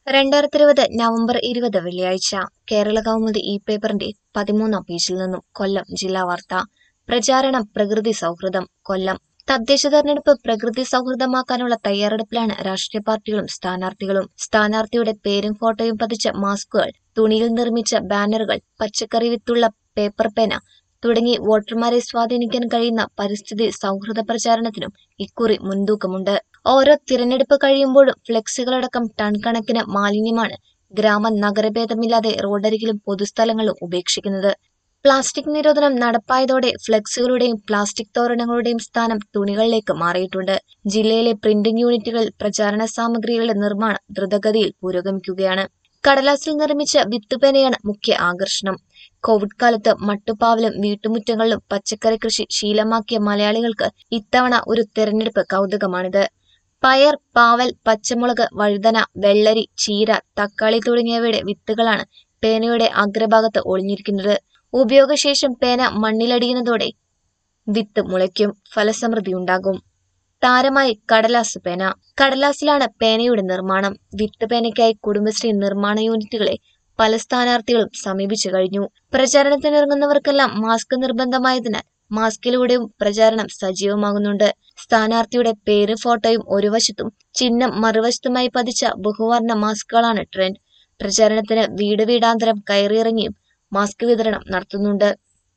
രണ്ടായിരത്തി ഇരുപത് നവംബർ ഇരുപത് വെള്ളിയാഴ്ച കേരള കൗമുദി ഇ പേപ്പറിന്റെ പതിമൂന്നാം പേജിൽ നിന്നും കൊല്ലം ജില്ലാ വാർത്ത പ്രചാരണം പ്രകൃതി സൗഹൃദം കൊല്ലം തദ്ദേശ തെരഞ്ഞെടുപ്പ് പ്രകൃതി സൗഹൃദമാക്കാനുള്ള തയ്യാറെടുപ്പിലാണ് രാഷ്ട്രീയ പാർട്ടികളും സ്ഥാനാർത്ഥികളും സ്ഥാനാർത്ഥിയുടെ പേരും ഫോട്ടോയും പതിച്ച മാസ്കുകൾ തുണിയിൽ നിർമ്മിച്ച ബാനറുകൾ പച്ചക്കറി വിത്തുള്ള പേപ്പർ പേന തുടങ്ങി വോട്ടർമാരെ സ്വാധീനിക്കാൻ കഴിയുന്ന പരിസ്ഥിതി സൗഹൃദ പ്രചാരണത്തിനും ഇക്കുറി മുൻതൂക്കമുണ്ട് ഓരോ തിരഞ്ഞെടുപ്പ് കഴിയുമ്പോഴും ഫ്ലെക്സുകളടക്കം ടൺ കണക്കിന് മാലിന്യമാണ് ഗ്രാമ നഗരഭേദമില്ലാതെ റോഡരികിലും പൊതുസ്ഥലങ്ങളിലും ഉപേക്ഷിക്കുന്നത് പ്ലാസ്റ്റിക് നിരോധനം നടപ്പായതോടെ ഫ്ലെക്സുകളുടെയും പ്ലാസ്റ്റിക് തോരണങ്ങളുടെയും സ്ഥാനം തുണികളിലേക്ക് മാറിയിട്ടുണ്ട് ജില്ലയിലെ പ്രിന്റിംഗ് യൂണിറ്റുകളിൽ പ്രചാരണ സാമഗ്രികളുടെ നിർമ്മാണം ദ്രുതഗതിയിൽ പുരോഗമിക്കുകയാണ് കടലാസിൽ നിർമ്മിച്ച വിത്തുപേനയാണ് മുഖ്യ ആകർഷണം കോവിഡ് കാലത്ത് മട്ടുപ്പാവിലും വീട്ടുമുറ്റങ്ങളിലും പച്ചക്കറി കൃഷി ശീലമാക്കിയ മലയാളികൾക്ക് ഇത്തവണ ഒരു തെരഞ്ഞെടുപ്പ് കൗതുകമാണിത് പയർ പാവൽ പച്ചമുളക് വഴുതന വെള്ളരി ചീര തക്കാളി തുടങ്ങിയവയുടെ വിത്തുകളാണ് പേനയുടെ അഗ്രഭാഗത്ത് ഒളിഞ്ഞിരിക്കുന്നത് ഉപയോഗശേഷം പേന മണ്ണിലടിയുന്നതോടെ വിത്ത് മുളയ്ക്കും ഫലസമൃദ്ധി ഉണ്ടാകും താരമായി കടലാസ് പേന കടലാസിലാണ് പേനയുടെ നിർമ്മാണം വിത്ത് പേനയ്ക്കായി കുടുംബശ്രീ നിർമ്മാണ യൂണിറ്റുകളെ പല സ്ഥാനാർത്ഥികളും സമീപിച്ചു കഴിഞ്ഞു പ്രചാരണത്തിനിറങ്ങുന്നവർക്കെല്ലാം മാസ്ക് നിർബന്ധമായതിനാൽ മാസ്കിലൂടെയും പ്രചാരണം സജീവമാകുന്നുണ്ട് സ്ഥാനാർത്ഥിയുടെ പേര് ഫോട്ടോയും ഒരു വശത്തും ചിഹ്നം മറുവശത്തുമായി പതിച്ച ബഹുവർണ്ണ മാസ്കുകളാണ് ട്രെൻഡ് പ്രചാരണത്തിന് വീട് വീടാന്തരം കയറിയിറങ്ങിയും മാസ്ക് വിതരണം നടത്തുന്നുണ്ട്